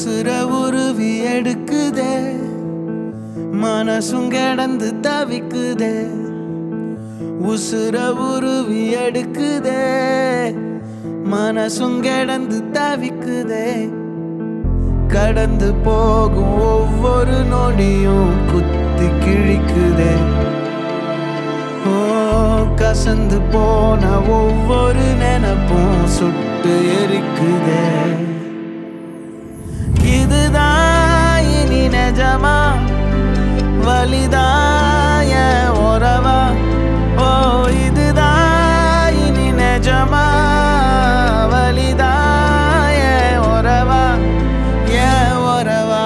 உசுர உருவி எடுக்குதே மனசும் கிடந்து தவிக்குதே உசுர உருவி எடுக்குதே மனசும் கிடந்து தவிக்குதே கடந்து போகும் ஒவ்வொரு நொடியும் குத்தி கிழிக்குதே ஓ கசந்து போன ஒவ்வொரு நினப்பும் சுட்டு எரிக்குதே இதுதான் இனி நிஜமா வலிதாய உறவா ஓ இதுதான் இனி நிஜமா வலிதாய உறவா ஏ உறவா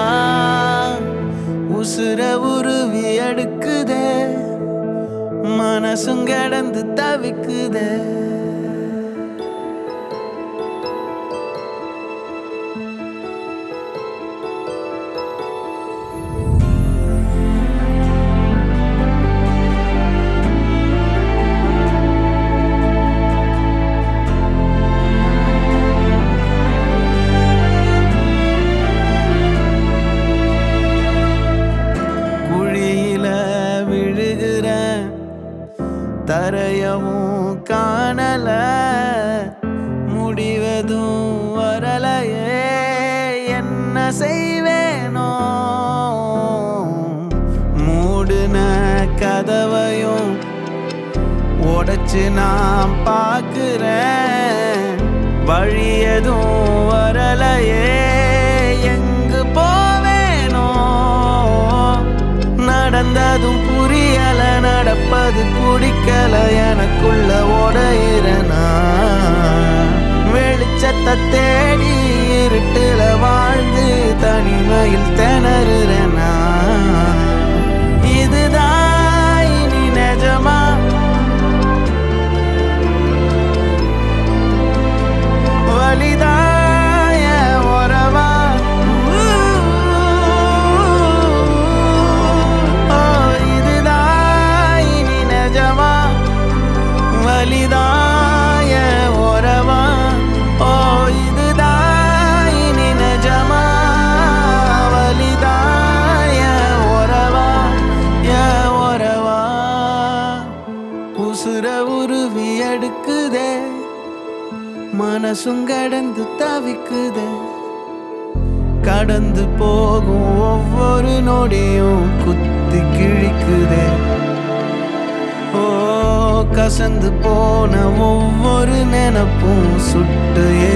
உசுர உருவி எடுக்குதே மனசும் கிடந்து தவிக்குதே குழியில விழுகிற தரையவும் காணல முடிவதும் வரலையே என்ன செய்வேனோ மூடுன கதவையும் உடைச்சு நான் பார்க்கிறேன் வழி எதுவும் வரலையே எங்கு போவேனோ நடந்ததும் புரியல நடப்பது பிடிக்கல எனக்குள்ள உடையிறனா வெளிச்சத்தை தேடி இருட்டுல வாழ்ந்து தனிமையில் திணறுறனா இதுதான் இனி நிஜமா வலிதாய உறவா ஓ இதுதான் இனி நிஜமா வலிதாய உறவா ஓ இதுதான் இனி நிஜமா வலிதாய உறவா ஏ உறவா உசுர உருவி எடுக்குதே மனசும் கடந்து தவிக்குதே கடந்து போகும் ஒவ்வொரு நொடியும் குத்தி கிழிக்குதே ஓ கசந்து போன ஒவ்வொரு நினப்பும் சுட்டு